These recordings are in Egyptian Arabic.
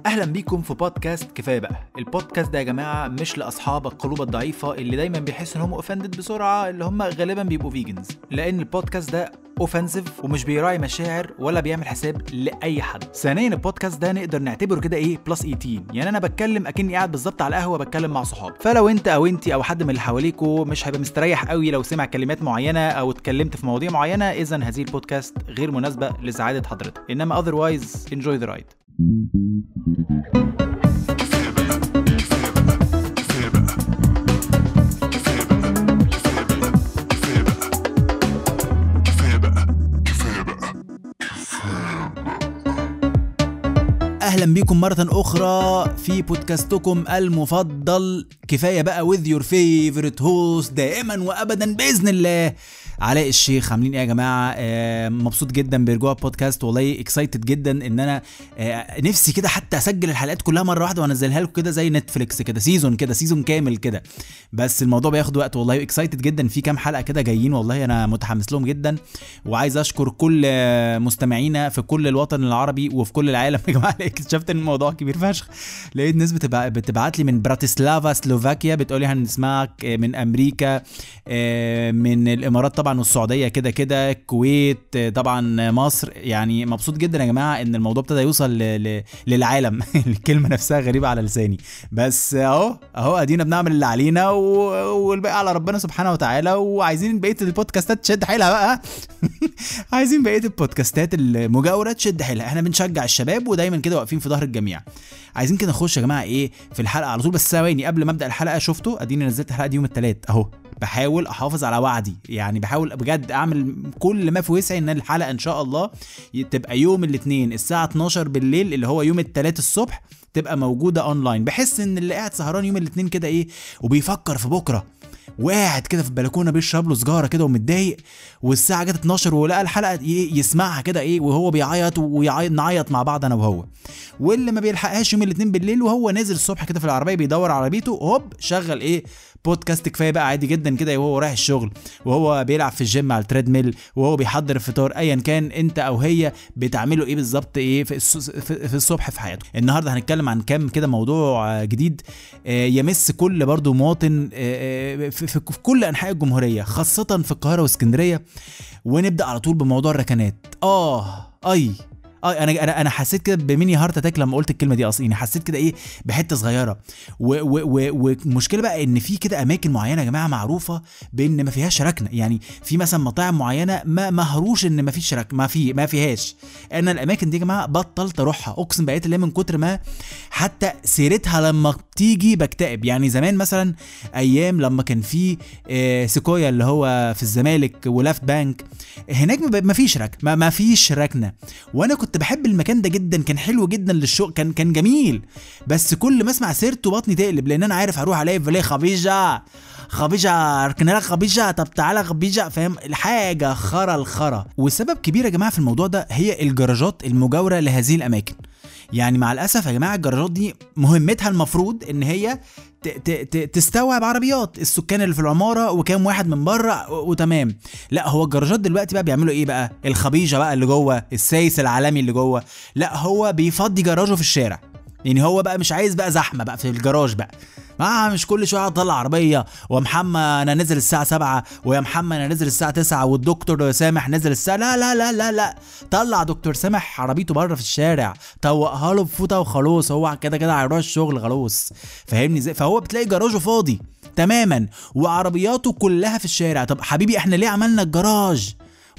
اهلا بيكم في بودكاست كفايه بقى البودكاست ده يا جماعه مش لاصحاب القلوب الضعيفه اللي دايما بيحسوا ان هم اوفندد بسرعه اللي هم غالبا بيبقوا فيجنز لان البودكاست ده اوفنسيف ومش بيراعي مشاعر ولا بيعمل حساب لاي حد ثانيا البودكاست ده نقدر نعتبره كده ايه بلس 18 يعني انا بتكلم اكني قاعد بالظبط على قهوه بتكلم مع صحابي فلو انت او انت او حد من اللي حواليكوا مش هيبقى مستريح قوي لو سمع كلمات معينه او اتكلمت في مواضيع معينه اذا هذه البودكاست غير مناسبه لسعاده حضرتك انما otherwise enjoy the ride اهلا بيكم مره اخرى في بودكاستكم المفضل كفايه بقى with your favorite host دائما وابدا باذن الله علاء الشيخ عاملين ايه يا جماعه آه مبسوط جدا برجوع البودكاست والله اكسايتد جدا ان انا آه نفسي كده حتى اسجل الحلقات كلها مره واحده وانزلها لكم كده زي نتفليكس كده سيزون كده سيزون كامل كده بس الموضوع بياخد وقت والله اكسايتد جدا في كام حلقه كده جايين والله انا متحمس لهم جدا وعايز اشكر كل آه، مستمعينا في كل الوطن العربي وفي كل العالم يا جماعه اكتشفت ان الموضوع كبير فشخ لقيت ناس بتبع... بتبعت لي من براتسلافا سلوفاكيا بتقول لي هنسمعك آه، من امريكا آه، من الامارات طبعا والسعوديه كده كده الكويت آه، طبعا مصر يعني مبسوط جدا يا جماعه ان الموضوع ابتدى يوصل ل... ل... للعالم الكلمه نفسها غريبه على لساني بس اهو اهو ادينا بنعمل اللي علينا و... والباقي على ربنا سبحانه وتعالى وعايزين بقيه البودكاستات تشد حيلها بقى عايزين بقيه البودكاستات المجاوره تشد حيلها احنا بنشجع الشباب ودايما كده واقفين في ظهر الجميع عايزين كده نخش يا جماعه ايه في الحلقه على طول بس ثواني قبل ما ابدا الحلقه شفتوا اديني نزلت الحلقه دي يوم الثلاث اهو بحاول احافظ على وعدي يعني بحاول بجد اعمل كل ما في وسعي ان الحلقه ان شاء الله تبقى يوم الاثنين الساعه 12 بالليل اللي هو يوم الثلاث الصبح تبقى موجوده اونلاين بحس ان اللي قاعد سهران يوم الاثنين كده ايه وبيفكر في بكره وقاعد كده في البلكونه بيشرب له سجاره كده ومتضايق والساعه جت 12 ولقى الحلقه ي- يسمعها كده ايه وهو بيعيط ونعيط مع بعض انا وهو واللي ما بيلحقهاش يوم الاثنين بالليل وهو نازل الصبح كده في العربيه بيدور على بيته هوب شغل ايه بودكاست كفايه بقى عادي جدا كده وهو رايح الشغل وهو بيلعب في الجيم على التريد ميل وهو بيحضر الفطار ايا كان انت او هي بتعملوا ايه بالظبط ايه في, الس- في في الصبح في حياتكم النهارده هنتكلم عن كام كده موضوع آه، جديد آه، يمس كل برضو مواطن آه، آه، في, في, في كل انحاء الجمهوريه خاصه في القاهره واسكندريه ونبدا على طول بموضوع الركنات اه اي اه انا انا انا حسيت كده بميني هارت اتاك لما قلت الكلمه دي اصلا يعني حسيت كده ايه بحته صغيره و- و- و- والمشكله بقى ان في كده اماكن معينه يا جماعه معروفه بان ما فيهاش ركنه يعني في مثلا مطاعم معينه ما مهروش ان ما فيش رك ما في ما فيهاش انا الاماكن دي يا جماعه بطلت اروحها اقسم بقيت اللي من كتر ما حتى سيرتها لما بتيجي بكتئب يعني زمان مثلا ايام لما كان في آه، سيكويا اللي هو في الزمالك ولافت بانك هناك ما ب- ما فيش ركنه ما- ما فيش ركنه وانا كنت بحب المكان ده جدا كان حلو جدا للشغل كان كان جميل بس كل ما اسمع سيرته بطني تقلب لان انا عارف هروح الاقي فيليه خبيجه خبيجه اركن لك خبيجه طب تعالى خبيجه فاهم الحاجه خرا الخرا والسبب كبير يا جماعه في الموضوع ده هي الجراجات المجاوره لهذه الاماكن يعني مع الاسف يا جماعه الجراجات دي مهمتها المفروض ان هي ت- ت- ت- تستوعب عربيات السكان اللي في العماره وكام واحد من بره و- وتمام لا هو الجراجات دلوقتي بقى بيعملوا ايه بقى الخبيجه بقى اللي جوه السايس العالمي اللي جوه لا هو بيفضي جراجه في الشارع يعني هو بقى مش عايز بقى زحمه بقى في الجراج بقى ما مش كل شويه اطلع عربيه ومحمد انا نزل الساعه 7 ويا محمد انا نزل الساعه 9 والدكتور سامح نزل الساعه لا لا لا لا لا طلع دكتور سامح عربيته بره في الشارع طوقها له بفوطه وخلاص هو كده كده هيروح الشغل خلاص فاهمني ازاي فهو بتلاقي جراجه فاضي تماما وعربياته كلها في الشارع طب حبيبي احنا ليه عملنا الجراج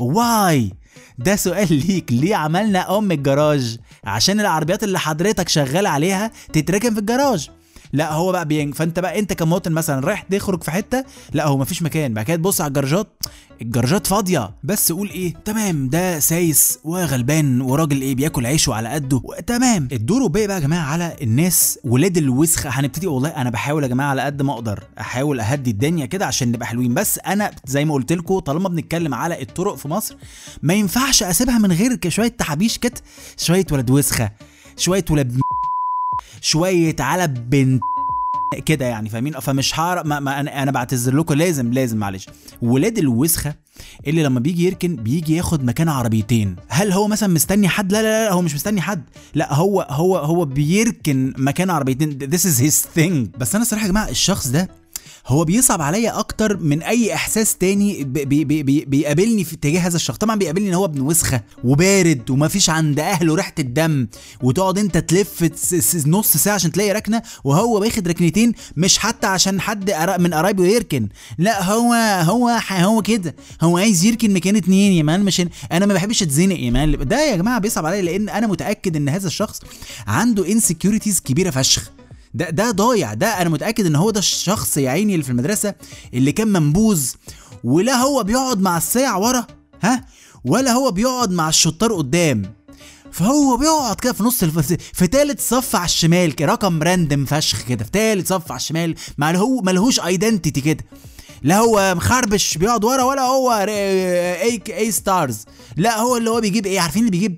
واي ده سؤال ليك ليه عملنا ام الجراج عشان العربيات اللي حضرتك شغال عليها تتركن في الجراج لا هو بقى بين فانت بقى انت كمواطن مثلا رايح تخرج في حته لا هو مفيش مكان بعد كده تبص على الجراجات الجراجات فاضيه بس قول ايه تمام ده سايس وغلبان وراجل ايه بياكل عيشه على قده و- تمام الدور وباقي بقى يا جماعه على الناس ولاد الوسخه هنبتدي والله انا بحاول يا جماعه على قد ما اقدر احاول اهدي الدنيا كده عشان نبقى حلوين بس انا زي ما قلت لكم طالما بنتكلم على الطرق في مصر ما ينفعش اسيبها من غير ك- شويه تحابيش كده شويه ولاد وسخه شويه ولاد شويه على بنت كده يعني فاهمين فمش هعرف ما, ما انا انا بعتذر لكم لازم لازم معلش ولاد الوسخه اللي لما بيجي يركن بيجي ياخد مكان عربيتين هل هو مثلا مستني حد لا لا لا هو مش مستني حد لا هو هو هو بيركن مكان عربيتين this is his thing بس انا صراحه يا جماعه الشخص ده هو بيصعب عليا اكتر من اي احساس تاني بي بي بي بيقابلني في اتجاه هذا الشخص طبعا بيقابلني ان هو ابن وسخه وبارد ومفيش عند اهله ريحه الدم وتقعد انت تلف نص ساعه عشان تلاقي ركنه وهو واخد ركنتين مش حتى عشان حد من قرايبه يركن لا هو هو هو كده هو عايز يركن مكان اتنين يا مان مش انا ما بحبش اتزنق يا مان ده يا جماعه بيصعب عليا لان انا متاكد ان هذا الشخص عنده انسكيورتيز كبيره فشخ ده ده ضايع ده انا متاكد ان هو ده الشخص يا عيني اللي في المدرسه اللي كان منبوذ ولا هو بيقعد مع الساع ورا ها ولا هو بيقعد مع الشطار قدام فهو بيقعد كده في نص الف... في تالت صف على الشمال رقم راندم فشخ كده في تالت صف على الشمال ما هو ملهوش ايدنتيتي كده لا هو مخربش بيقعد ورا ولا هو اي اي ستارز لا هو اللي هو بيجيب ايه عارفين اللي بيجيب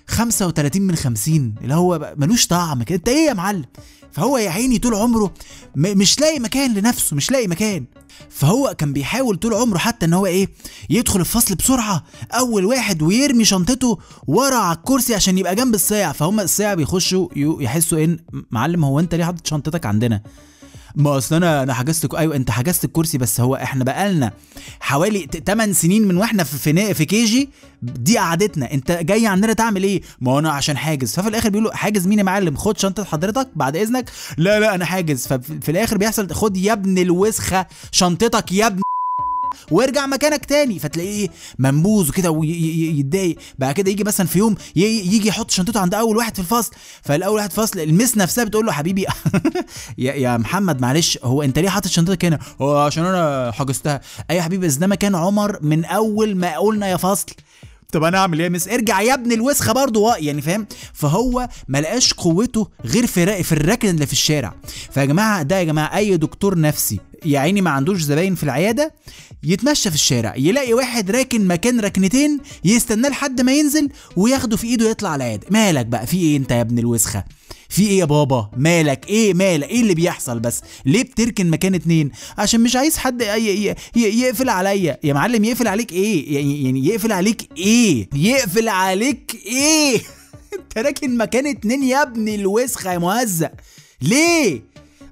35 من 50 اللي هو ملوش طعم كده انت ايه يا معلم فهو يا عيني طول عمره مش لاقي مكان لنفسه مش لاقي مكان فهو كان بيحاول طول عمره حتى ان هو ايه يدخل الفصل بسرعه اول واحد ويرمي شنطته ورا على الكرسي عشان يبقى جنب الصيع فهم الصيع بيخشوا يحسوا ان معلم هو انت ليه حاطط شنطتك عندنا ما اصل انا انا حجزت ايوه انت حجزت الكرسي بس هو احنا بقالنا حوالي 8 سنين من واحنا في في, في كيجي دي قعدتنا انت جاي عندنا تعمل ايه ما انا عشان حاجز ففي الاخر بيقولوا حاجز مين يا معلم خد شنطه حضرتك بعد اذنك لا لا انا حاجز ففي الاخر بيحصل خد يا ابن الوسخه شنطتك يا ابن وارجع مكانك تاني فتلاقيه منبوذ وكده ويتضايق بعد كده يجي مثلا في يوم يجي يحط شنطته عند اول واحد في الفصل فالاول واحد في الفصل المس نفسها بتقول له حبيبي يا, يا محمد معلش هو انت ليه حاطط شنطتك هنا هو عشان انا حجزتها اي يا حبيبي بس ده مكان عمر من اول ما قلنا يا فصل طب انا اعمل ايه يا مس ارجع يا ابن الوسخه برضه يعني فاهم فهو ما لقاش قوته غير في في الركن اللي في الشارع فيا جماعه ده يا جماعه اي دكتور نفسي يا عيني ما عندوش زباين في العياده يتمشى في الشارع يلاقي واحد راكن مكان ركنتين يستناه لحد ما ينزل وياخده في ايده يطلع على العياده مالك بقى في ايه انت يا ابن الوسخه في ايه يا بابا مالك ايه مالك ايه اللي بيحصل بس ليه بتركن مكان اتنين عشان مش عايز حد يقفل عليا يا معلم يقفل عليك ايه يعني يعني يقفل عليك ايه يقفل عليك ايه انت راكن مكان اتنين يا ابن الوسخه يا مهزأ ليه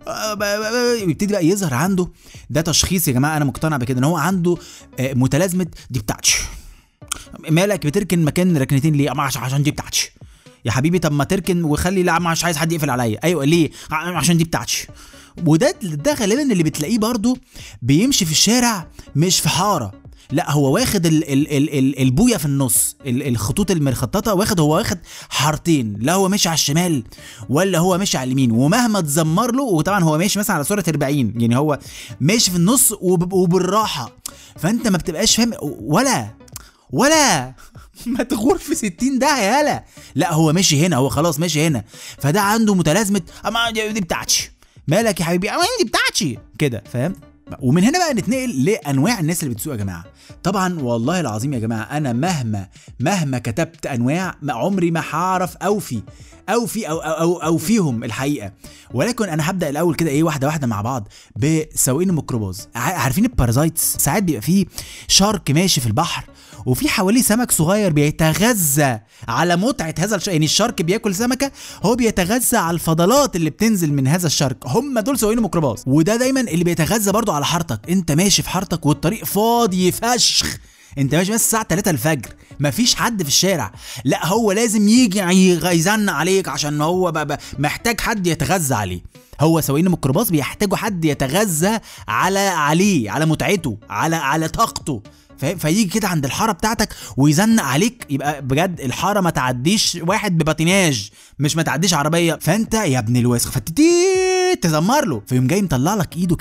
يبتدي بقى يظهر عنده ده تشخيص يا جماعه انا مقتنع بكده ان هو عنده متلازمه دي بتاعتش مالك بتركن مكان ركنتين ليه عشان دي بتاعتش يا حبيبي طب ما تركن وخلي لا مش عايز حد يقفل عليا ايوه ليه عشان دي بتاعتي وده ده غالبا اللي بتلاقيه برضو بيمشي في الشارع مش في حاره لا هو واخد ال ال ال ال البويه في النص ال الخطوط المخططه واخد هو واخد حارتين لا هو ماشي على الشمال ولا هو ماشي على اليمين ومهما تزمر له وطبعا هو ماشي مثلا على سرعه 40 يعني هو ماشي في النص وبالراحه فانت ما بتبقاش فاهم ولا ولا متغور في 60 ده يالا لا هو ماشي هنا هو خلاص ماشي هنا فده عنده متلازمه اما دي بتاعتي مالك يا حبيبي اما دي بتاعتي كده فاهم ومن هنا بقى نتنقل لانواع الناس اللي بتسوق يا جماعه طبعا والله العظيم يا جماعه انا مهما مهما كتبت انواع ما عمري ما هعرف اوفي اوفي او او او فيهم الحقيقه ولكن انا هبدا الاول كده ايه واحده واحده مع بعض بسواقين الميكروباص عارفين البارازايتس ساعات بيبقى فيه شارك ماشي في البحر وفي حواليه سمك صغير بيتغذى على متعه هذا الشارك يعني الشارك بياكل سمكه هو بيتغذى على الفضلات اللي بتنزل من هذا الشارك هم دول سواقين الميكروباص وده دايما اللي بيتغذى برضو على حارتك انت ماشي في حارتك والطريق فاضي فشخ انت ماشي بس الساعه 3 الفجر مفيش حد في الشارع لا هو لازم يجي يزن عليك عشان هو بقى محتاج حد يتغذى عليه هو سواقين الميكروباص بيحتاجوا حد يتغذى على عليه على متعته على على طاقته فاهم فيجي كده عند الحاره بتاعتك ويزنق عليك يبقى بجد الحاره ما تعديش واحد بباتيناج مش ما تعديش عربيه فانت يا ابن الوسخ فتتي تزمر له فيقوم جاي مطلع لك ايده كده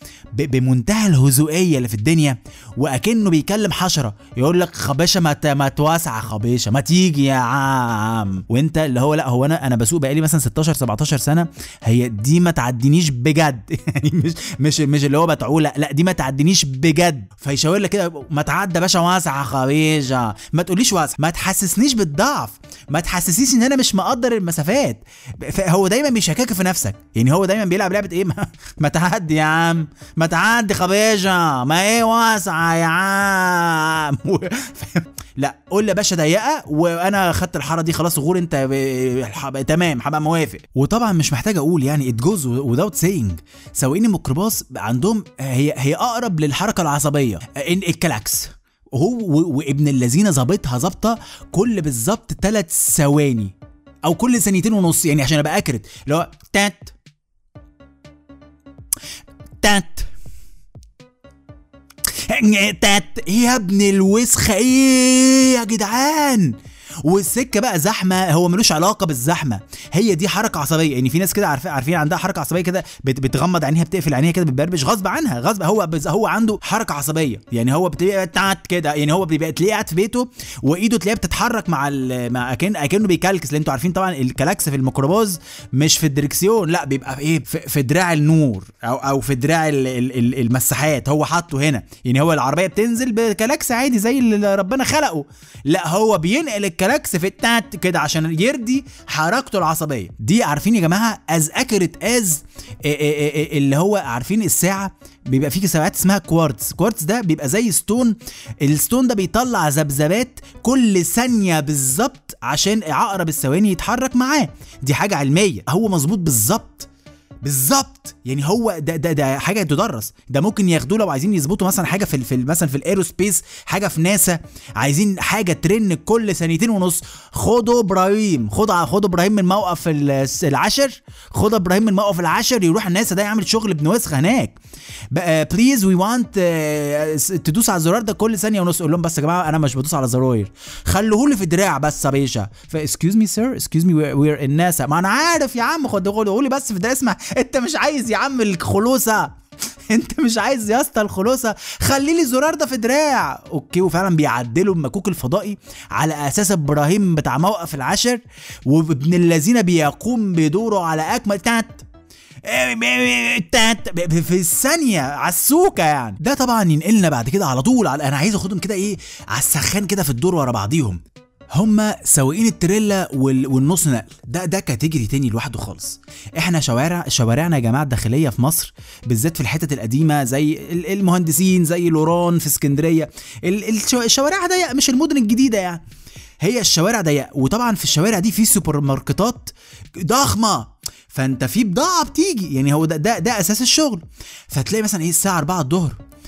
ب- بمنتهى الهزوئيه اللي في الدنيا واكنه بيكلم حشره يقول لك خباشه ما ت- ما توسع خباشه ما تيجي يا عم وانت اللي هو لا هو انا انا بسوق بقالي مثلا 16 17 سنه هي دي ما تعدينيش بجد يعني مش مش مش اللي هو بتعوله لا دي ما تعدينيش بجد فيشاور لك كده ما تعدى باشا واسع يا خبيشه ما تقوليش واسع ما تحسسنيش بالضعف ما تحسسنيش ان انا مش مقدر المسافات هو دايما بيشكك في نفسك يعني هو دايما بيلعب لعبه ايه ما, ما تعدي يا عم ما تعدي خبيشه ما ايه واسعه يا عم فاهم؟ لا قول لي يا باشا ضيقه وانا خدت الحاره دي خلاص غور انت ب... الح- تمام هبقى موافق وطبعا مش محتاج اقول يعني ات جوز without saying سواقين الميكروباص عندهم هي هي اقرب للحركه العصبيه إن الكلاكس هو و- وابن الذين ظابطها ظابطه كل بالظبط ثلاث ثواني او كل ثانيتين ونص يعني عشان ابقى اكرت اللي هو تات تات تات ايه يا ابن الوسخه ايه يا جدعان والسكه بقى زحمه هو ملوش علاقه بالزحمه هي دي حركه عصبيه يعني في ناس كده عارفين عارفين عندها حركه عصبيه كده بت- بتغمض عينيها بتقفل عينيها كده بتبربش غصب عنها غصب هو بز- هو عنده حركه عصبيه يعني هو بتبقى تات كده يعني هو بيبقى تلاقيه قاعد في بيته وايده تلاقيها بتتحرك مع ال- مع اكن اكنه بيكلكس لان انتوا عارفين طبعا الكلاكس في الميكروباص مش في الدركسيون لا بيبقى في ايه في, في دراع النور او او في دراع ال- ال- ال- المساحات هو حاطه هنا يعني هو العربيه بتنزل بكلاكس عادي زي اللي ربنا خلقه لا هو بينقل الكلاكس في التات كده عشان يرضي حركته العصبيه دي عارفين يا جماعه از اكرت از اللي هو عارفين الساعه بيبقى فيه ساعات اسمها كوارتز كوارتز ده بيبقى زي ستون الستون ده بيطلع ذبذبات كل ثانيه بالظبط عشان عقرب الثواني يتحرك معاه دي حاجه علميه هو مظبوط بالظبط بالظبط يعني هو ده ده ده حاجه تدرس ده ممكن ياخدوه لو عايزين يظبطوا مثلا حاجه في ال- في ال- مثلا في الايروسبيس حاجه في ناسا عايزين حاجه ترن كل ثانيتين ونص خدوا ابراهيم خد خدوا ابراهيم من موقف ال- العاشر خد ابراهيم من موقف العاشر يروح ناسا ده يعمل شغل ابن وسخ هناك بقى بليز وي وانت تدوس على الزرار ده كل ثانيه ونص قول لهم بس يا جماعه انا مش بدوس على زراير خلوهولي في دراع بس يا باشا فاكسكيوز مي سير اكسكيوز مي وير ان ناسا ما انا عارف يا عم خد خدهولي بس في دراع اسمع انت مش عايز يا عم الخلوصه انت مش عايز يا اسطى الخلوصه خلي لي الزرار ده في دراع اوكي وفعلا بيعدلوا المكوك الفضائي على اساس ابراهيم بتاع موقف العشر وابن الذين بيقوم بدوره على اكمل تات تات في الثانية على السوكة يعني ده طبعا ينقلنا بعد كده على طول على انا عايز اخدهم كده ايه على السخان كده في الدور ورا بعضيهم هما سواقين التريلا وال... والنص نقل ده ده كاتيجوري تاني لوحده خالص احنا شوارع شوارعنا يا جماعه الداخليه في مصر بالذات في الحتت القديمه زي ال- المهندسين زي لوران في اسكندريه ال- الشو- الشوارع ضيقه مش المدن الجديده يعني هي الشوارع ضيقه وطبعا في الشوارع دي في سوبر ماركتات ضخمه فانت في بضاعه بتيجي يعني هو ده ده, ده اساس الشغل فتلاقي مثلا ايه الساعه 4 الظهر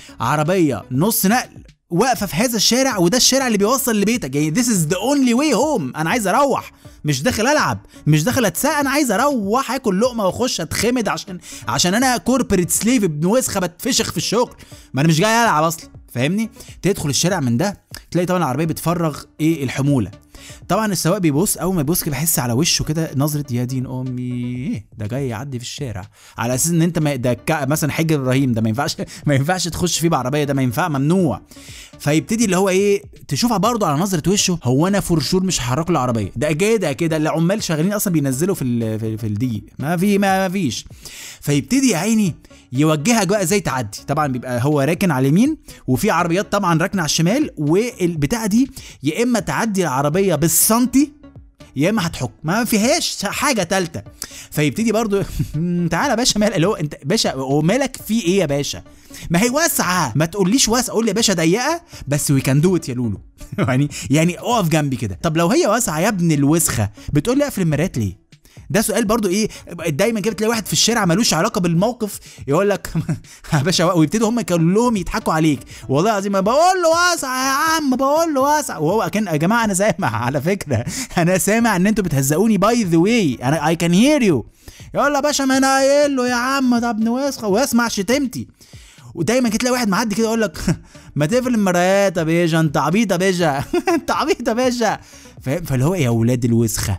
عربيه نص نقل واقفه في هذا الشارع وده الشارع اللي بيوصل لبيتك يعني this is the only way home انا عايز اروح مش داخل العب مش داخل اتساق انا عايز اروح اكل لقمه واخش اتخمد عشان عشان انا كوربريت سليف ابن وسخه بتفشخ في الشغل ما انا مش جاي العب اصلا فاهمني تدخل الشارع من ده تلاقي طبعا العربيه بتفرغ ايه الحموله طبعا السواق بيبص اول ما يبص كده بيحس على وشه كده نظره يا دين امي ايه ده جاي يعدي في الشارع على اساس ان انت ما ده كا- مثلا حج ابراهيم ده ما ينفعش ما ينفعش تخش فيه بعربيه ده ما ينفع ممنوع فيبتدي اللي هو ايه تشوفها برضه على نظره وشه هو انا فرشور مش هحرك له العربيه ده كده كده العمال شغالين اصلا بينزلوا في ال في, في الدقيق ما في ما فيش فيبتدي يا عيني يوجهك بقى ازاي تعدي طبعا بيبقى هو راكن على اليمين وفي عربيات طبعا راكنه على الشمال والبتاعه دي يا اما تعدي العربيه بالسنتي يا اما هتحك ما فيهاش حاجه تالته فيبتدي برضو تعالى يا باشا مال اللي هو انت باشا هو مالك في ايه يا باشا ما هي واسعه ما تقوليش واسعه قول لي يا باشا ضيقه بس وي كان دو ات يا لولو يعني يعني اقف جنبي كده طب لو هي واسعه يا ابن الوسخه بتقول لي اقفل المرايات ليه ده سؤال برضو ايه دايما كده تلاقي واحد في الشارع ملوش علاقه بالموقف يقول لك يا باشا ويبتدوا هم كلهم يضحكوا عليك والله العظيم ما بقول له واسع يا عم بقول له واسع وهو كان يا جماعه انا سامع على فكره انا سامع ان انتوا بتهزقوني باي ذا واي انا اي كان هير يو يقول له يا باشا ما انا قايل له يا عم ده ابن وسخه ويسمع شتمتي ودايما كده تلاقي واحد معدي كده يقول لك ما تقفل المرايات يا باشا انت عبيط يا باشا انت عبيط يا باشا فاهم فاللي هو يا ولاد الوسخه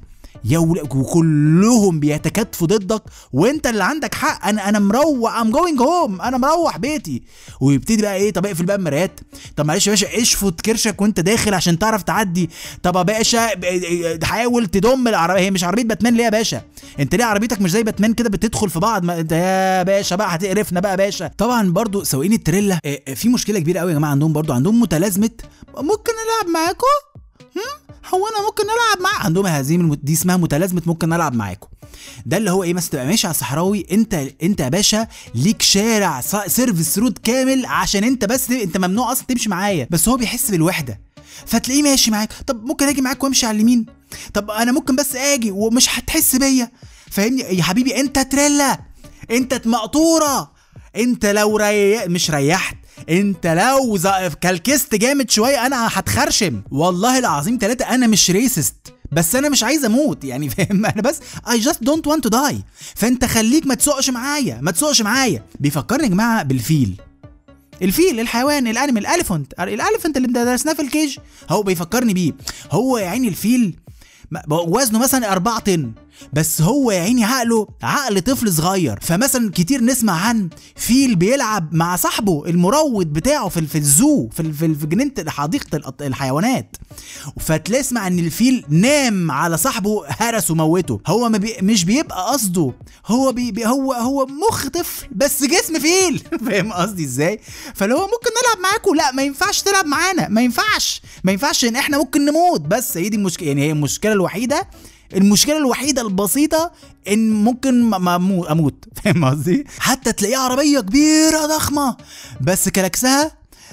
يا وكلهم بيتكاتفوا ضدك وانت اللي عندك حق انا انا مروح ام جوينج هوم انا مروح بيتي ويبتدي بقى ايه طب اقفل بقى المرايات طب معلش يا باشا اشفط كرشك وانت داخل عشان تعرف تعدي طب يا باشا حاول تضم العربيه هي مش عربيه باتمان ليه يا باشا انت ليه عربيتك مش زي باتمان كده بتدخل في بعض ما انت يا باشا بقى هتقرفنا بقى يا باشا طبعا برضو سواقين التريلا في مشكله كبيره قوي يا جماعه عندهم برضو عندهم متلازمه ممكن نلعب معاكم هو انا ممكن العب معاه عندهم هذه دي اسمها متلازمه ممكن العب معاكم ده اللي هو ايه مثلا تبقى ماشي على الصحراوي انت انت يا باشا ليك شارع سيرفيس رود كامل عشان انت بس انت ممنوع اصلا تمشي معايا بس هو بيحس بالوحده فتلاقيه ماشي معاك طب ممكن اجي معاك وامشي على اليمين طب انا ممكن بس اجي ومش هتحس بيا فاهمني يا حبيبي انت تريلا انت مقطوره انت لو ري... مش ريحت انت لو كلكست جامد شويه انا هتخرشم والله العظيم ثلاثة انا مش ريسست بس انا مش عايز اموت يعني فاهم انا بس اي جاست دونت وانت تو داي فانت خليك ما تسوقش معايا ما تسوقش معايا بيفكرني يا جماعه بالفيل الفيل الحيوان الانيمال الاليفنت الاليفنت اللي درسناه في الكيج هو بيفكرني بيه هو يا عيني الفيل وزنه مثلا 4 طن بس هو يا عيني عقله عقل طفل صغير فمثلا كتير نسمع عن فيل بيلعب مع صاحبه المروض بتاعه في في الزو في في جنينه حديقه الحيوانات فتسمع ان الفيل نام على صاحبه هرس وموته هو ما بي مش بيبقى قصده هو بي بي هو هو مخ طفل بس جسم فيل فاهم قصدي ازاي فلو هو ممكن نلعب معاكم لا ما ينفعش تلعب معانا ما ينفعش ما ينفعش ان احنا ممكن نموت بس هي دي المشكله يعني هي المشكله الوحيده المشكله الوحيده البسيطه ان ممكن ما اموت فاهم قصدي حتى تلاقيه عربيه كبيره ضخمه بس كلاكسها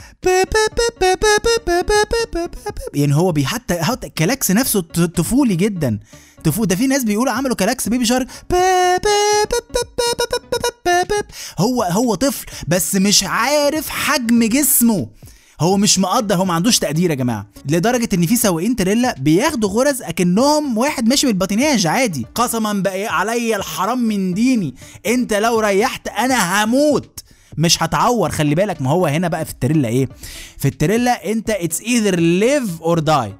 يعني هو بي حتى حتى كلاكس نفسه طفولي جدا تفو ده في ناس بيقولوا عملوا كلاكس بيبي شارك هو هو طفل بس مش عارف حجم جسمه هو مش مقدر هو ما عندوش تقدير يا جماعه لدرجه ان في سواقين تريلا بياخدوا غرز اكنهم واحد ماشي بالباتيناج عادي قسما بقى عليا الحرام من ديني انت لو ريحت انا هموت مش هتعور خلي بالك ما هو هنا بقى في التريلا ايه في التريلا انت اتس ايذر ليف اور داي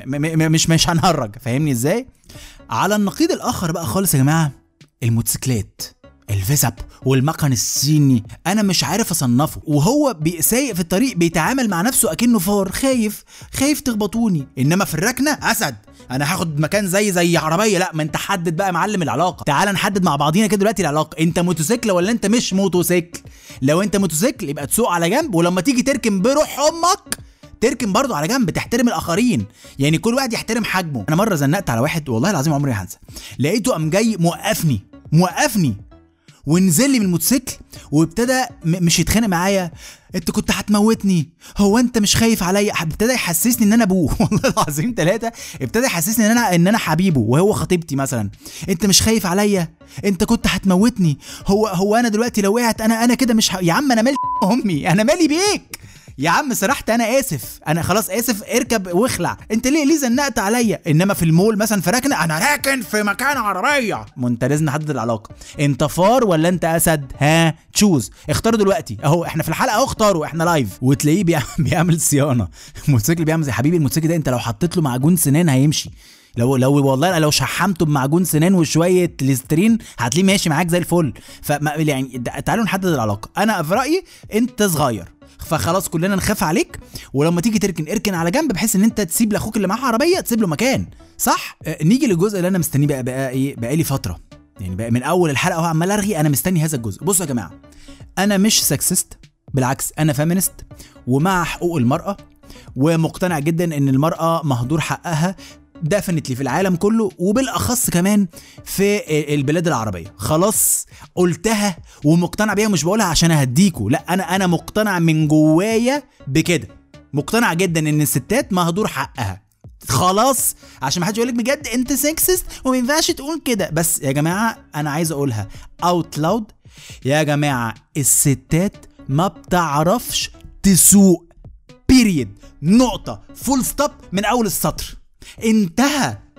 مش مش هنهرج فاهمني ازاي على النقيض الاخر بقى خالص يا جماعه الموتوسيكلات الفيسب والمكن الصيني انا مش عارف اصنفه وهو سايق في الطريق بيتعامل مع نفسه اكنه فار خايف خايف تخبطوني انما في الركنه اسد انا هاخد مكان زي زي عربيه لا ما انت حدد بقى معلم العلاقه تعال نحدد مع بعضينا كده دلوقتي العلاقه انت موتوسيكل ولا انت مش موتوسيكل لو انت موتوسيكل يبقى تسوق على جنب ولما تيجي تركن بروح امك تركن برضه على جنب تحترم الاخرين يعني كل واحد يحترم حجمه انا مره زنقت على واحد والله العظيم عمري ما هنسى لقيته قام جاي موقفني موقفني ونزل لي من الموتوسيكل وابتدى مش يتخانق معايا انت كنت هتموتني هو انت مش خايف عليا ابتدى يحسسني ان انا ابوه والله العظيم ثلاثه ابتدى يحسسني ان انا ان انا حبيبه وهو خطيبتي مثلا انت مش خايف عليا انت كنت هتموتني هو هو انا دلوقتي لو وقعت انا انا كده مش ه... يا عم انا مالي امي انا مالي بيك يا عم سرحت انا اسف انا خلاص اسف اركب واخلع انت ليه ليه زنقت عليا انما في المول مثلا في ركنه انا راكن في مكان عربيه ما انت لازم نحدد العلاقه انت فار ولا انت اسد ها تشوز اختاروا دلوقتي اهو احنا في الحلقه اهو اختاروا احنا لايف وتلاقيه بيعمل صيانه الموتوسيكل بيعمل زي حبيبي الموتوسيكل ده انت لو حطيت له معجون سنان هيمشي لو لو والله لو شحمته بمعجون سنان وشويه ليسترين هتلاقيه ماشي معاك زي الفل ف يعني تعالوا نحدد العلاقه انا في رايي انت صغير فخلاص كلنا نخاف عليك ولما تيجي تركن اركن على جنب بحيث ان انت تسيب لاخوك اللي معاه عربيه تسيب له مكان صح آه نيجي للجزء اللي انا مستنيه بقى بقى ايه بقى لي فتره يعني بقى من اول الحلقه اهو عمال ارغي انا مستني هذا الجزء بصوا يا جماعه انا مش سكسست بالعكس انا فيمينست ومع حقوق المراه ومقتنع جدا ان المراه مهدور حقها ديفنتلي في العالم كله وبالاخص كمان في البلاد العربيه خلاص قلتها ومقتنع بيها مش بقولها عشان اهديكوا لا انا انا مقتنع من جوايا بكده مقتنع جدا ان الستات مهدور حقها خلاص عشان ما حدش يقول لك بجد انت سكسست وما ينفعش تقول كده بس يا جماعه انا عايز اقولها اوت لاود يا جماعه الستات ما بتعرفش تسوق بيريد نقطه فول ستوب من اول السطر انتهى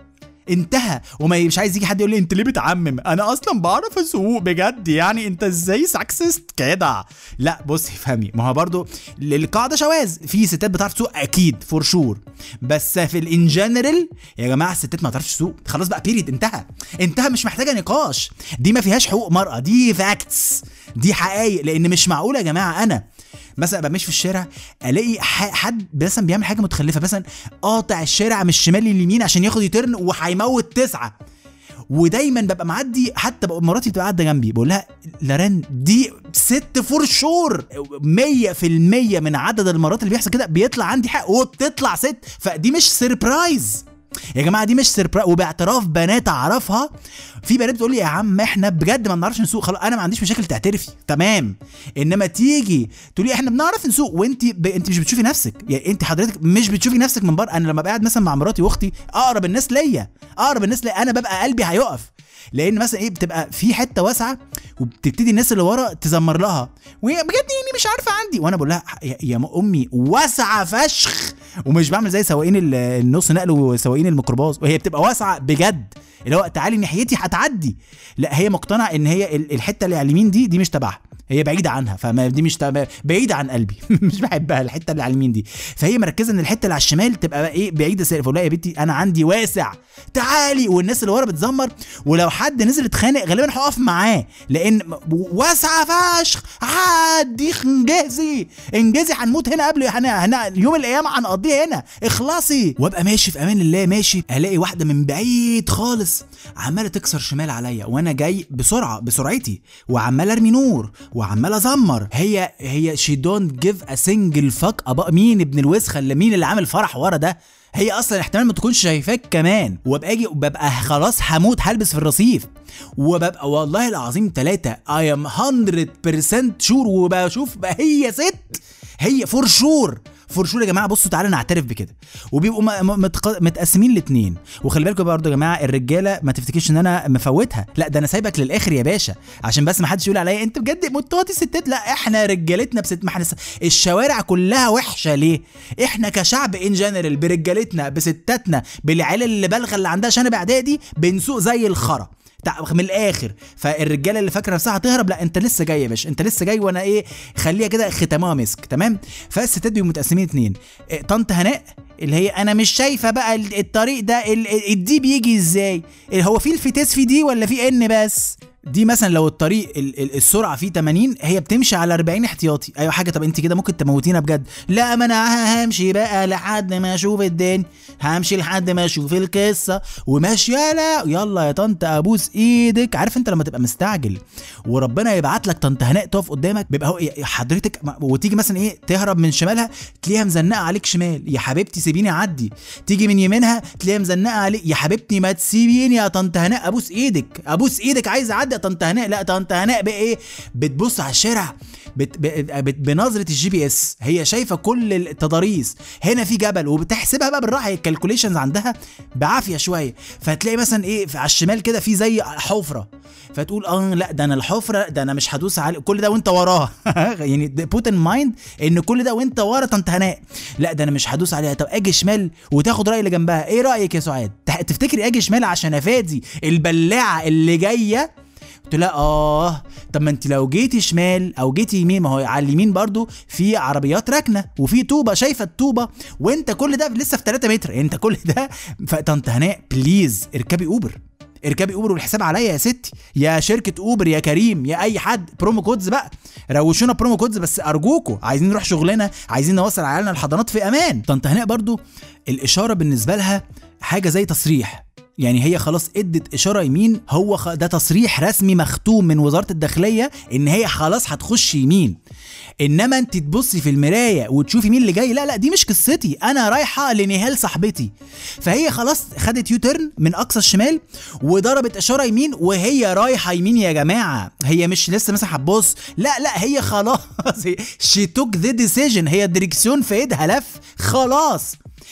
انتهى وما مش عايز يجي حد يقول لي انت ليه بتعمم انا اصلا بعرف اسوق بجد يعني انت ازاي سكسست كده لا بصي فهمي ما هو برضو القاعده شواذ في ستات بتعرف تسوق اكيد فور شور بس في الان جنرال يا جماعه الستات ما بتعرفش تسوق خلاص بقى بيريد انتهى انتهى مش محتاجه نقاش دي ما فيهاش حقوق مرأة دي فاكتس دي حقايق لان مش معقول يا جماعه انا مثلا ابقى ماشي في الشارع الاقي ح- حد مثلا بيعمل حاجه متخلفه مثلا قاطع الشارع من الشمال لليمين عشان ياخد يترن وهيموت تسعه ودايما ببقى معدي حتى بقى مراتي بتبقى قاعده جنبي بقول لها لارين دي ست فور شور 100% من عدد المرات اللي بيحصل كده بيطلع عندي حق وبتطلع ست فدي مش سربرايز يا جماعه دي مش سربرايز وباعتراف بنات اعرفها في بنات بتقول لي يا عم احنا بجد ما بنعرفش نسوق خلاص انا ما عنديش مشاكل تعترفي تمام انما تيجي تقولي احنا بنعرف نسوق وانت ب... انت مش بتشوفي نفسك يعني انت حضرتك مش بتشوفي نفسك من بره انا لما بقعد مثلا مع مراتي واختي اقرب الناس ليا اقرب الناس ليا انا ببقى قلبي هيقف لان مثلا ايه بتبقى في حته واسعه وبتبتدي الناس اللي ورا تزمر لها وهي بجد يعني مش عارفه عندي وانا بقول لها يا, يا امي واسعه فشخ ومش بعمل زي سواقين ال- النص نقل وسواقين الميكروباص وهي بتبقى واسعه بجد اللي هو تعالي ناحيتي هتعدي لا هي مقتنعه ان هي ال- الحته اللي على اليمين دي دي مش تبعها هي بعيده عنها فما دي مش تبع بعيده عن قلبي مش بحبها الحته اللي على اليمين دي فهي مركزه ان الحته اللي على الشمال تبقى بقى ايه بعيده سالفه فقول لها يا بنتي انا عندي واسع تعالي والناس اللي ورا بتزمر ولو حد نزل اتخانق غالبا هقف معاه لان م- واسعه فشخ عادي انجزي انجزي هنموت هنا قبل هن... هن... يوم الايام هنقضيها هنا اخلصي وابقى ماشي في امان الله ماشي الاقي واحده من بعيد خالص عماله تكسر شمال عليا وانا جاي بسرعه بسرعتي وعمال ارمي نور وعمال ازمر هي هي شي دونت جيف ا سنجل فاك ابا مين ابن الوسخه اللي مين اللي عامل فرح ورا ده هي اصلا احتمال ما تكونش شايفاك كمان وابقى اجي وببقى خلاص هموت هلبس في الرصيف وببقى والله العظيم ثلاثة اي ام 100% شور وبشوف بقى هي ست هي فور شور فور شور يا جماعه بصوا تعالى نعترف بكده وبيبقوا م- م- متق... متقسمين الاثنين وخلي بالكم برضه يا جماعه الرجاله ما تفتكرش ان انا مفوتها لا ده انا سايبك للاخر يا باشا عشان بس ما حدش يقول عليا انت بجد متواتي الستات لا احنا رجالتنا بست ما احنا س- الشوارع كلها وحشه ليه احنا كشعب ان جنرال برجالتنا بستاتنا بالعيال اللي بالغه اللي عندها شنب اعدادي بنسوق زي الخرا تع- من الاخر فالرجاله اللي فاكره نفسها هتهرب لا انت لسه جاي يا باشا انت لسه جاي وانا ايه خليها كده ختامها مسك تمام فالستات بيبقوا متقسمين اتنين إيه، طنط هناء اللي هي انا مش شايفه بقى ال- الطريق ده ال- ال- الدي بيجي ازاي إيه، هو في الفتيس في دي ولا في ان بس دي مثلا لو الطريق ال- ال- السرعه فيه 80 هي بتمشي على 40 احتياطي ايوه حاجه طب انت كده ممكن تموتينا بجد لا ما انا همشي بقى لحد ما اشوف الدنيا همشي لحد ما اشوف القصه وماشي يلا يلا يا طنط ابوس ايدك عارف انت لما تبقى مستعجل وربنا يبعت لك طنط هناء تقف قدامك بيبقى هو يا حضرتك ما- وتيجي مثلا ايه تهرب من شمالها تلاقيها مزنقه عليك شمال يا حبيبتي سيبيني اعدي تيجي من يمينها تلاقيها مزنقه عليك يا حبيبتي ما تسيبيني يا طنط هناء ابوس ايدك ابوس ايدك عايز اعدي يا طنط هناء لا طنط هناء بقى ايه بتبص على الشارع بت ب- بت بنظره الجي بي اس هي شايفه كل التضاريس هنا في جبل وبتحسبها بقى بالراحه الكالكوليشنز عندها بعافيه شويه فتلاقي مثلا ايه في- على الشمال كده في زي حفره فتقول اه لا ده انا الحفره ده انا مش هدوس على كل ده وانت وراها يعني بوت ان مايند ان كل ده وانت ورا طنط هناء لا ده انا مش هدوس عليها طب اجي شمال وتاخد راي اللي جنبها ايه رايك يا سعاد تح- تفتكري اجي شمال عشان افادي البلاعه اللي جايه قلت لها اه طب ما انت لو جيتي شمال او جيتي يمين ما هو على اليمين برضو في عربيات راكنه وفي طوبه شايفه الطوبه وانت كل ده لسه في 3 متر انت كل ده فطنط هناء بليز اركبي اوبر اركبي اوبر والحساب عليا يا ستي يا شركه اوبر يا كريم يا اي حد برومو كودز بقى روشونا برومو كودز بس ارجوكوا عايزين نروح شغلنا عايزين نوصل عيالنا الحضانات في امان طنط هناء برضو الاشاره بالنسبه لها حاجه زي تصريح يعني هي خلاص ادت اشاره يمين هو خ... ده تصريح رسمي مختوم من وزاره الداخليه ان هي خلاص هتخش يمين انما انت تبصي في المرايه وتشوفي مين اللي جاي لا لا دي مش قصتي انا رايحه لنهال صاحبتي فهي خلاص خدت يوترن من اقصى الشمال وضربت اشاره يمين وهي رايحه يمين يا جماعه هي مش لسه مثلا هتبص لا لا هي خلاص شي توك ذا ديسيجن هي الدريكسيون في ايدها لف خلاص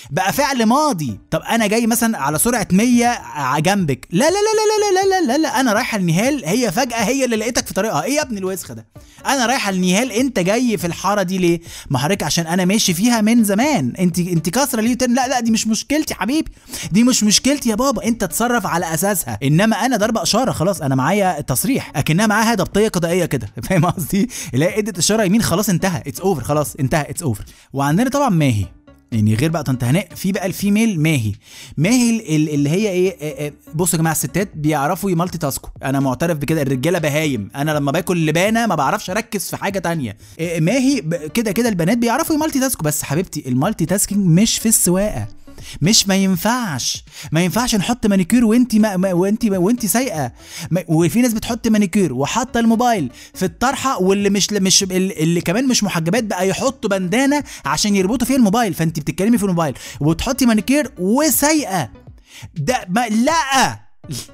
بقى فعل ماضي طب انا جاي مثلا على سرعه 100 جنبك لا لا لا لا لا لا لا لا, لا. انا رايحه النهال هي فجاه هي اللي لقيتك في طريقها ايه يا ابن الوسخه ده انا رايحه النهال انت جاي في الحاره دي ليه ما حضرتك عشان انا ماشي فيها من زمان انت انت كسره ليه لا لا دي مش مشكلتي حبيبي دي مش مشكلتي يا بابا انت تصرف على اساسها انما انا ضربه اشاره خلاص انا معايا تصريح اكنها معاها ضبطيه قضائيه كده فاهم قصدي لا ادت اشاره يمين خلاص انتهى اتس اوفر خلاص انتهى اتس اوفر وعندنا طبعا ماهي يعني غير بقى طنط هناء في بقى الفيميل ماهي ماهي اللي هي ايه بصوا يا جماعه الستات بيعرفوا يمالتي تاسكوا انا معترف بكده الرجاله بهايم انا لما باكل لبانه ما بعرفش اركز في حاجه تانية ماهي كده كده البنات بيعرفوا يمالتي تاسكوا بس حبيبتي المالتي تاسكينج مش في السواقه مش ما ينفعش ما ينفعش نحط مانيكير وانت ما ما وانت ما وانت سايقه وفي ناس بتحط مانيكير وحاطه الموبايل في الطرحه واللي مش مش اللي كمان مش محجبات بقى يحطوا بندانه عشان يربطوا فيها الموبايل فانت بتتكلمي في الموبايل وتحطي مانيكير وسايقه ده ما لا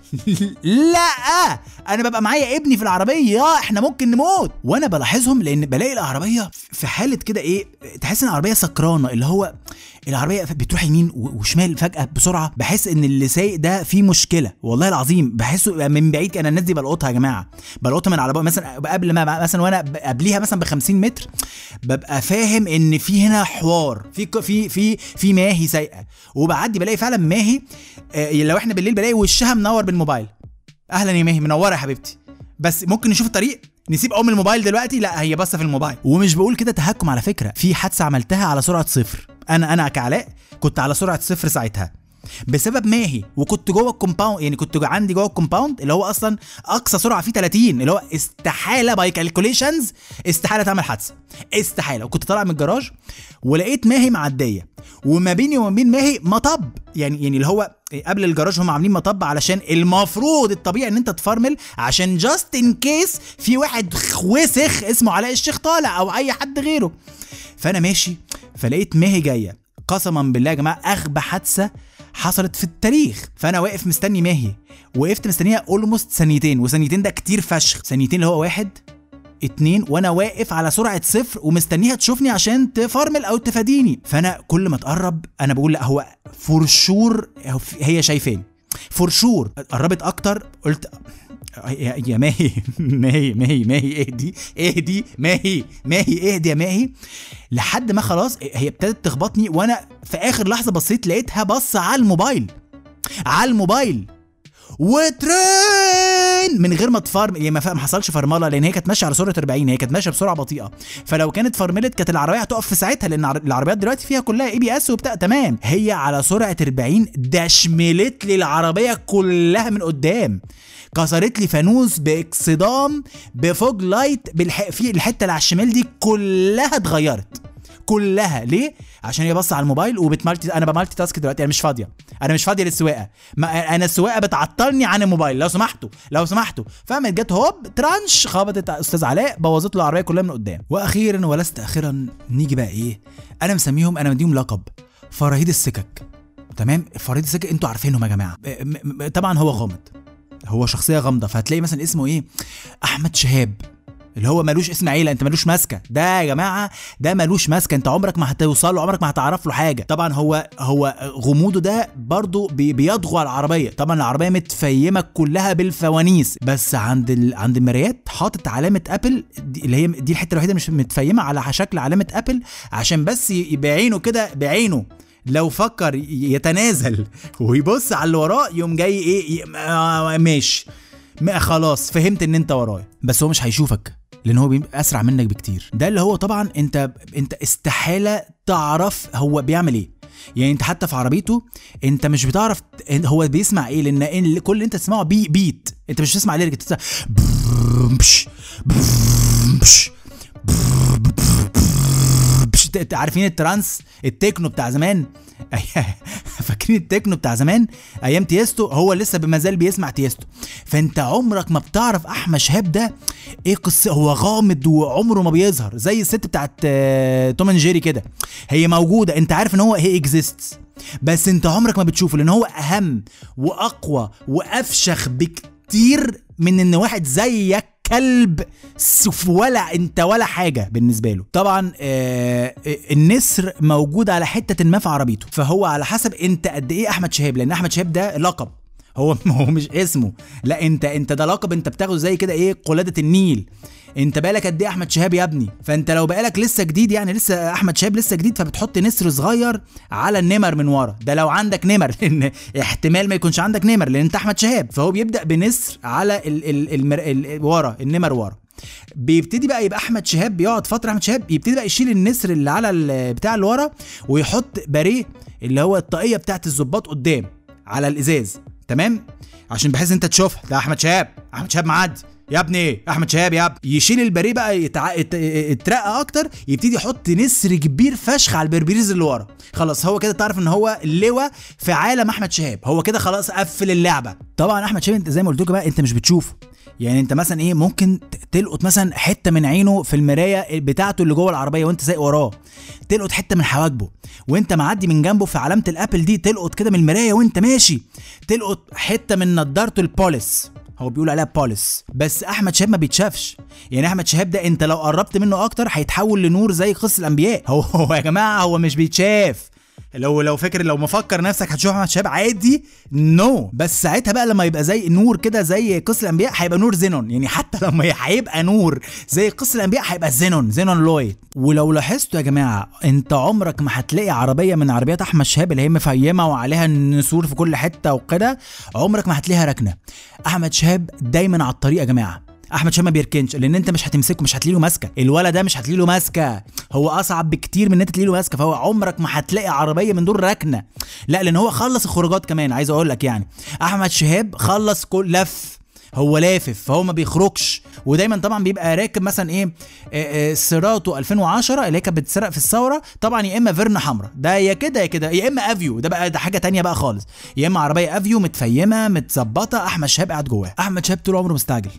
لا انا ببقى معايا ابني في العربيه احنا ممكن نموت وانا بلاحظهم لان بلاقي العربيه في حاله كده ايه تحس ان العربيه سكرانه اللي هو العربيه بتروح يمين وشمال فجاه بسرعه بحس ان اللي سايق ده فيه مشكله والله العظيم بحسه من بعيد انا الناس دي بلقطها يا جماعه بلقطها من على مثلا قبل ما مثلا وانا قبليها مثلا ب 50 متر ببقى فاهم ان في هنا حوار في في في في ماهي سايقه وبعدي بلاقي فعلا ماهي آه لو احنا بالليل بلاقي وشها منور بالموبايل اهلا يا ماهي منوره يا حبيبتي بس ممكن نشوف الطريق نسيب ام الموبايل دلوقتي لا هي باصه في الموبايل ومش بقول كده تهكم على فكره في حادثه عملتها على سرعه صفر انا انا كعلاء كنت على سرعه صفر ساعتها بسبب ماهي وكنت جوه الكومباوند يعني كنت عندي جوه الكومباوند اللي هو اصلا اقصى سرعه فيه 30 اللي هو استحاله باي كالكوليشنز استحاله تعمل حادثه استحاله وكنت طالع من الجراج ولقيت ماهي معديه وما بيني وما بين ماهي مطب يعني يعني اللي هو قبل الجراج هم عاملين مطب علشان المفروض الطبيعي ان انت تفرمل عشان جاست ان كيس في واحد وسخ اسمه علاء الشيخ طالع او اي حد غيره فانا ماشي فلقيت ماهي جايه قسما بالله يا جماعه اغبى حادثه حصلت في التاريخ فانا واقف مستني ماهي وقفت مستنيها اولموست ثانيتين وثانيتين ده كتير فشخ ثانيتين اللي هو واحد اتنين وانا واقف على سرعه صفر ومستنيها تشوفني عشان تفرمل او تفاديني فانا كل ما تقرب انا بقول لا هو فور شور هي شايفاني فور شور قربت اكتر قلت يا يا ماهي ماهي ماهي ماهي اهدي اهدي ماهي ماهي اهدي يا ماهي لحد ما خلاص هي ابتدت تخبطني وانا في اخر لحظه بصيت لقيتها بص على الموبايل على الموبايل وترين من غير ما تفرم يعني ما حصلش فرمله لان هي كانت ماشيه على سرعه 40 هي كانت ماشيه بسرعه بطيئه فلو كانت فرملت كانت العربيه هتقف في ساعتها لان العربيات دلوقتي فيها كلها اي بي اس وبتاع تمام هي على سرعه 40 دشملت لي العربيه كلها من قدام كسرت لي فانوس باكسدام بفوج لايت بالح... في الحته اللي على الشمال دي كلها اتغيرت كلها ليه عشان هي بص على الموبايل وبتمالتي انا بمالتي تاسك دلوقتي انا مش فاضيه انا مش فاضيه للسواقه ما انا السواقه بتعطلني عن الموبايل لو سمحتوا لو سمحتوا فقامت جت هوب ترانش خبطت استاذ علاء بوظت له العربيه كلها من قدام واخيرا ولست اخيرا نيجي بقى ايه انا مسميهم انا مديهم لقب فراهيد السكك تمام فراهيد السكك انتوا عارفينهم يا جماعه طبعا هو غامض هو شخصيه غامضه فهتلاقي مثلا اسمه ايه احمد شهاب اللي هو ملوش اسم عيله انت ملوش ماسكه ده يا جماعه ده ملوش ماسكه انت عمرك ما هتوصل له عمرك ما هتعرف له حاجه طبعا هو هو غموضه ده برضه بي بيضغو على العربيه طبعا العربيه متفيمه كلها بالفوانيس بس عند ال... عند المرايات حاطط علامه ابل دي اللي هي دي الحته الوحيده مش متفيمه على شكل علامه ابل عشان بس بعينه كده بعينه لو فكر يتنازل ويبص على اللي وراه يقوم جاي ايه ماشي خلاص فهمت ان انت ورايا بس هو مش هيشوفك لان هو بيبقى اسرع منك بكتير ده اللي هو طبعا انت انت استحاله تعرف هو بيعمل ايه يعني انت حتى في عربيته انت مش بتعرف هو بيسمع ايه لان كل اللي انت تسمعه بي بيت انت مش بتسمع ليرك انت عارفين الترانس التكنو بتاع زمان فاكرين التكنو بتاع زمان ايام تيستو هو لسه بمازال بيسمع تيستو فانت عمرك ما بتعرف احمد شهاب ده ايه قصه هو غامض وعمره ما بيظهر زي الست بتاعت توم اند جيري كده هي موجوده انت عارف ان هو هي اكزيستس بس انت عمرك ما بتشوفه لان هو اهم واقوى وافشخ بكتير من ان واحد زيك كلب سف ولا انت ولا حاجه بالنسبه له طبعا آه آه، النسر موجود على حته ما في عربيته فهو على حسب انت قد ايه احمد شهاب لان احمد شهاب ده لقب هو هو مش اسمه لا انت انت ده لقب انت بتاخده زي كده ايه قلاده النيل انت بقالك قد ايه احمد شهاب يا ابني فانت لو بقالك لسه جديد يعني لسه احمد شهاب لسه جديد فبتحط نسر صغير على النمر من ورا ده لو عندك نمر لان احتمال ما يكونش عندك نمر لان انت احمد شهاب فهو بيبدا بنسر على ال ال المر ال ورا النمر ورا بيبتدي بقى يبقى احمد شهاب بيقعد فتره احمد شهاب يبتدي بقى يشيل النسر اللي على ال- بتاع اللي ورا ويحط باريه اللي هو الطاقيه بتاعت الظباط قدام على الازاز تمام عشان بحيث انت تشوفها ده احمد شهاب احمد شهاب معدي يا ابني احمد شهاب يا ابني يشيل الباريه بقى يتع... يت... يترقى اكتر يبتدي يحط نسر كبير فشخ على البربريز اللي ورا خلاص هو كده تعرف ان هو اللواء في عالم احمد شهاب هو كده خلاص قفل اللعبه طبعا احمد شهاب انت زي ما قلت لكم بقى انت مش بتشوفه يعني انت مثلا ايه ممكن ت- تلقط مثلا حته من عينه في المرايه بتاعته اللي جوه العربيه وانت سايق وراه تلقط حته من حواجبه وانت معدي من جنبه في علامه الابل دي تلقط كده من المرايه وانت ماشي تلقط حته من نضارته البوليس هو بيقول عليها بوليس بس احمد شهاب ما بيتشافش يعني احمد شهاب ده انت لو قربت منه اكتر هيتحول لنور زي قصه الانبياء هو هو يا جماعه هو مش بيتشاف لو لو فاكر لو مفكر نفسك هتشوف احمد شهاب عادي نو no. بس ساعتها بقى لما يبقى زي نور كده زي قصه الانبياء هيبقى نور زينون يعني حتى لما هيبقى نور زي قصه الانبياء هيبقى زينون زينون لويد ولو لاحظتوا يا جماعه انت عمرك ما هتلاقي عربيه من عربيات احمد شهاب اللي هي مفيمه وعليها نسور في كل حته وكده عمرك ما هتلاقيها راكنه احمد شهاب دايما على الطريق يا جماعه احمد شهاب ما بيركنش لان انت مش هتمسكه مش هتلاقي له ماسكه الولد ده مش هتلاقي له ماسكه هو اصعب بكتير من ان انت تلاقي له ماسكه فهو عمرك ما هتلاقي عربيه من دول راكنه لا لان هو خلص الخروجات كمان عايز اقول لك يعني احمد شهاب خلص كل لف هو لافف فهو ما بيخرجش ودايما طبعا بيبقى راكب مثلا ايه آه، آه، سيراتو 2010 اللي هي كانت بتتسرق في الثوره طبعا يا اما فيرنا حمراء ده يا كده يا كده يا اما افيو ده بقى ده حاجه تانية بقى خالص يا اما عربيه افيو متفيمه متظبطه احمد شهاب قاعد جواها احمد شهاب طول عمره مستعجل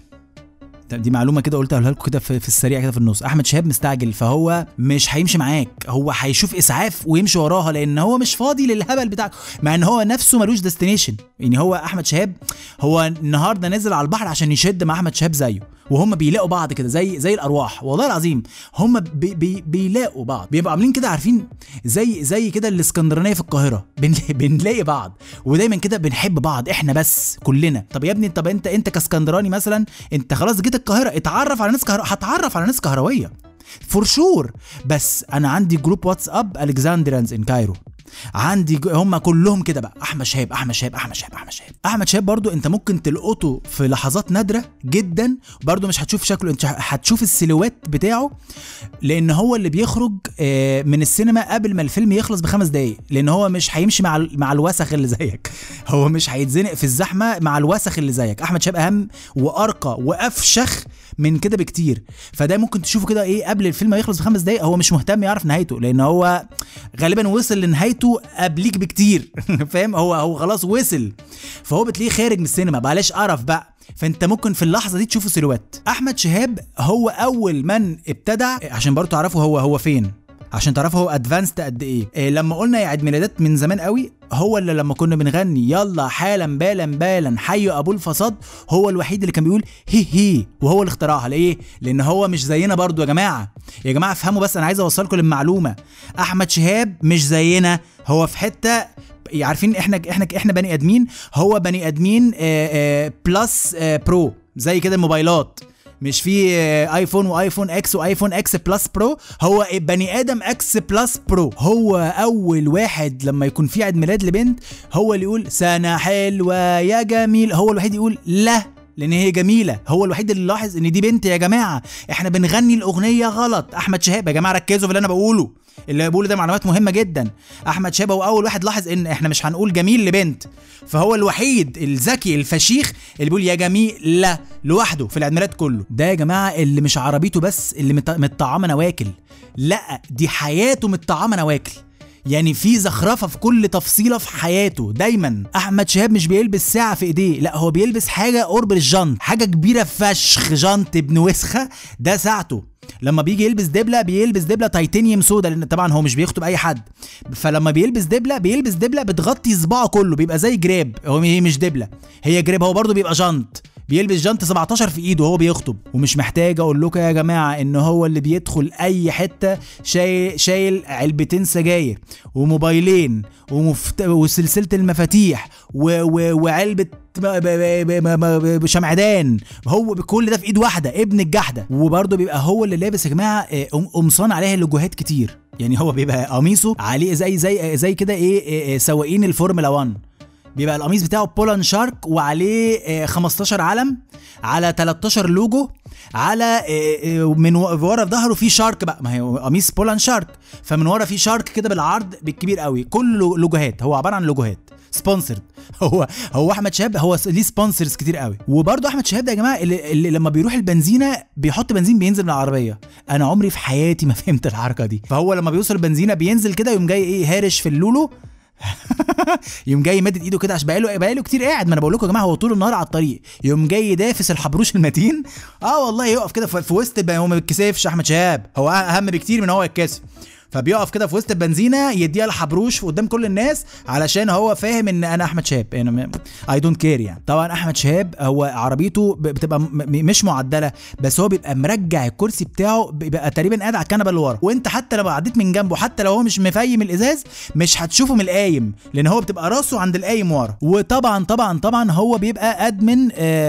دي معلومه كده قلت اقولها لكم كده في, في السريع كده في النص احمد شهاب مستعجل فهو مش هيمشي معاك هو هيشوف اسعاف ويمشي وراها لان هو مش فاضي للهبل بتاعك مع ان هو نفسه ملوش ديستنيشن يعني هو احمد شهاب هو النهارده نزل على البحر عشان يشد مع احمد شهاب زيه وهم بيلاقوا بعض كده زي زي الارواح والله العظيم هم بي بي بيلاقوا بعض بيبقوا عاملين كده عارفين زي زي كده الاسكندرانيه في القاهره بن بنلاقي بعض ودايما كده بنحب بعض احنا بس كلنا طب يا ابني طب انت انت كاسكندراني مثلا انت خلاص جيت القاهره اتعرف على ناس كهرو هتعرف على ناس كهرويه فور شور بس انا عندي جروب واتساب الكساندريانز ان كايرو عندي ج- هم كلهم كده بقى احمد شهاب احمد شهاب احمد شهاب احمد شهاب احمد شهاب برضو انت ممكن تلقطه في لحظات نادره جدا برضو مش هتشوف شكله انت هتشوف السيلوات بتاعه لان هو اللي بيخرج آه، من السينما قبل ما الفيلم يخلص بخمس دقايق لان هو مش هيمشي مع ال- مع الوسخ اللي زيك هو مش هيتزنق في الزحمه مع الوسخ اللي زيك احمد شهاب اهم وارقى وافشخ من كده بكتير فده ممكن تشوفه كده ايه قبل الفيلم ما يخلص بخمس دقايق هو مش مهتم يعرف نهايته لان هو غالبا وصل لنهايته قبليك بكتير فاهم هو هو خلاص وصل فهو بتلاقيه خارج من السينما بلاش قرف بقى فانت ممكن في اللحظه دي تشوفه سيلوات احمد شهاب هو اول من ابتدع عشان برضه تعرفوا هو هو فين عشان تعرفوا هو ادفانسد قد ايه إيه لما قلنا يا عيد ميلادات من زمان قوي هو اللي لما كنا بنغني يلا حالا بالا بالا حي ابو الفصاد هو الوحيد اللي كان بيقول هي هي وهو اللي اخترعها ليه لان هو مش زينا برضو يا جماعه يا جماعه افهموا بس انا عايز اوصلكم للمعلومه احمد شهاب مش زينا هو في حته عارفين احنا احنا احنا بني ادمين هو بني ادمين آه، آه، بلس آه، برو زي كده الموبايلات مش في آه، ايفون وايفون اكس وايفون اكس بلس برو هو بني ادم اكس بلس برو هو اول واحد لما يكون في عيد ميلاد لبنت هو اللي يقول سنه حلوه يا جميل هو الوحيد يقول لا لان هي جميله هو الوحيد اللي لاحظ ان دي بنت يا جماعه احنا بنغني الاغنيه غلط احمد شهاب يا جماعه ركزوا في اللي انا بقوله اللي بقوله ده معلومات مهمه جدا احمد شهاب هو اول واحد لاحظ ان احنا مش هنقول جميل لبنت فهو الوحيد الذكي الفشيخ اللي بيقول يا جميل لا لوحده في العيد ميلاد كله ده يا جماعه اللي مش عربيته بس اللي مت- متطعمه نواكل لا دي حياته متطعمه نواكل يعني في زخرفه في كل تفصيله في حياته دايما احمد شهاب مش بيلبس ساعه في ايديه لا هو بيلبس حاجه قرب الجنط حاجه كبيره فشخ جنط ابن وسخه ده ساعته لما بيجي يلبس دبله بيلبس دبله تيتانيوم سودا لان طبعا هو مش بيخطب اي حد فلما بيلبس دبله بيلبس دبله بتغطي صباعه كله بيبقى زي جراب هو هي مش دبله هي جراب هو برضه بيبقى جنط بيلبس جنط 17 في ايده وهو بيخطب ومش محتاج اقول لكم يا جماعه ان هو اللي بيدخل اي حته شايل شايل علبتين سجاير وموبايلين ومفت... وسلسله المفاتيح و... و... وعلبه شمعدان هو بكل ده في ايد واحده ابن الجحده وبرده بيبقى هو اللي لابس يا جماعه آه، قمصان عليها لوجوهات كتير يعني هو بيبقى قميصه عليه زي زي زي كده ايه, إيه, إيه سواقين الفورمولا 1 بيبقى القميص بتاعه بولان شارك وعليه 15 آه، علم على 13 لوجو على آه، آه، من ورا في ظهره في شارك بقى ما هي قميص بولان شارك فمن ورا في شارك كده بالعرض بالكبير قوي كله لوجوهات هو عباره عن لوجوهات سبونسرد هو هو احمد شهاب هو ليه سبونسرز كتير قوي وبرده احمد شهاب ده يا جماعه اللي, اللي لما بيروح البنزينه بيحط بنزين بينزل من العربيه انا عمري في حياتي ما فهمت الحركه دي فهو لما بيوصل البنزينه بينزل كده يقوم جاي ايه هارش في اللولو يوم جاي مادد ايده كده عشان بقاله بقاله كتير قاعد ما انا بقول لكم يا جماعه هو طول النهار على الطريق يوم جاي دافس الحبروش المتين اه والله يقف كده في وسط هو ما بيتكسفش احمد شهاب هو اهم بكتير من هو يتكسف فبيقف كده في وسط البنزينه يديها الحبروش قدام كل الناس علشان هو فاهم ان انا احمد شهاب يعني اي دونت كير يعني طبعا احمد شهاب هو عربيته بتبقى مش معدله بس هو بيبقى مرجع الكرسي بتاعه بيبقى تقريبا قاعد على الكنبه اللي ورا وانت حتى لو عديت من جنبه حتى لو هو مش مفيم الازاز مش هتشوفه من القايم لان هو بتبقى راسه عند القايم ورا وطبعا طبعا طبعا هو بيبقى ادمن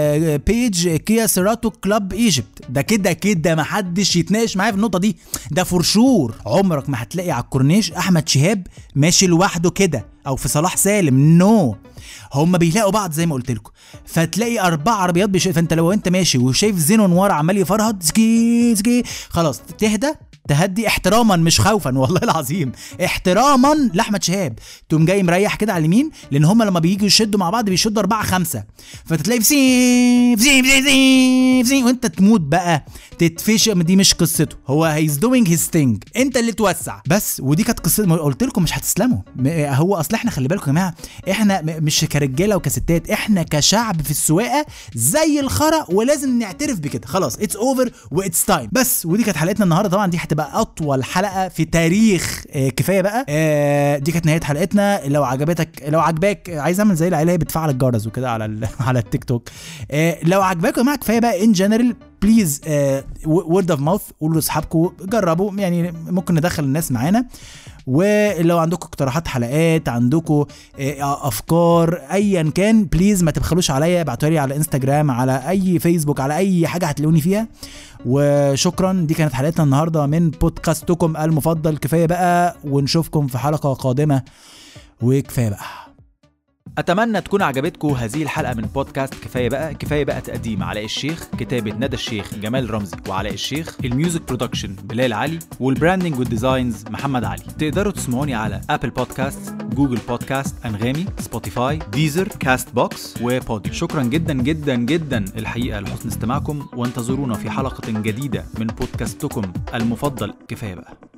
بيج كيا سيراتو كلاب ايجيبت ده كده كده محدش يتناقش معايا في النقطه دي ده فرشور عمرك ما هتلاقي على الكورنيش احمد شهاب ماشي لوحده كده او في صلاح سالم نو no. هم بيلاقوا بعض زي ما قلت لكم فتلاقي اربع عربيات بيش... فانت لو انت ماشي وشايف زينون ورا عمال يفرهد سكي سكي خلاص تهدى تهدي احتراما مش خوفا والله العظيم احتراما لاحمد شهاب تقوم جاي مريح كده على اليمين لان هم لما بييجوا يشدوا مع بعض بيشدوا اربعه خمسه فتلاقي فسي فسي فسي فسي وانت تموت بقى تتفشق دي مش قصته هو هيز دوينج هيز ثينج انت اللي توسع بس ودي كانت قصه قلت لكم مش هتسلموا هو اصل احنا خلي بالكم يا جماعه احنا مش كرجاله وكستات احنا كشعب في السواقه زي الخرا ولازم نعترف بكده خلاص اتس اوفر واتس تايم بس ودي كانت حلقتنا النهارده طبعا دي هتبقى اطول حلقه في تاريخ آه كفايه بقى آه دي كانت نهايه حلقتنا لو عجبتك لو عجباك عايز اعمل زي العيله بتفعل الجرس وكده على على التيك توك آه لو عجباكم يا جماعه كفايه بقى ان جنرال بليز وورد اوف ماوث قولوا لاصحابكم جربوا يعني ممكن ندخل الناس معانا ولو عندكم اقتراحات حلقات عندكم آه، افكار ايا كان بليز ما تبخلوش عليا ابعتوا لي على انستجرام على اي فيسبوك على اي حاجه هتلاقوني فيها وشكرا دي كانت حلقتنا النهارده من بودكاستكم المفضل كفايه بقى ونشوفكم في حلقه قادمه وكفايه بقى اتمنى تكون عجبتكم هذه الحلقه من بودكاست كفايه بقى كفايه بقى تقديم علاء الشيخ كتابه ندى الشيخ جمال رمزي وعلاء الشيخ الميوزك برودكشن بلال علي والبراندنج والديزاينز محمد علي تقدروا تسمعوني على ابل بودكاست جوجل بودكاست انغامي سبوتيفاي ديزر كاست بوكس وبودي شكرا جدا جدا جدا الحقيقه لحسن استماعكم وانتظرونا في حلقه جديده من بودكاستكم المفضل كفايه بقى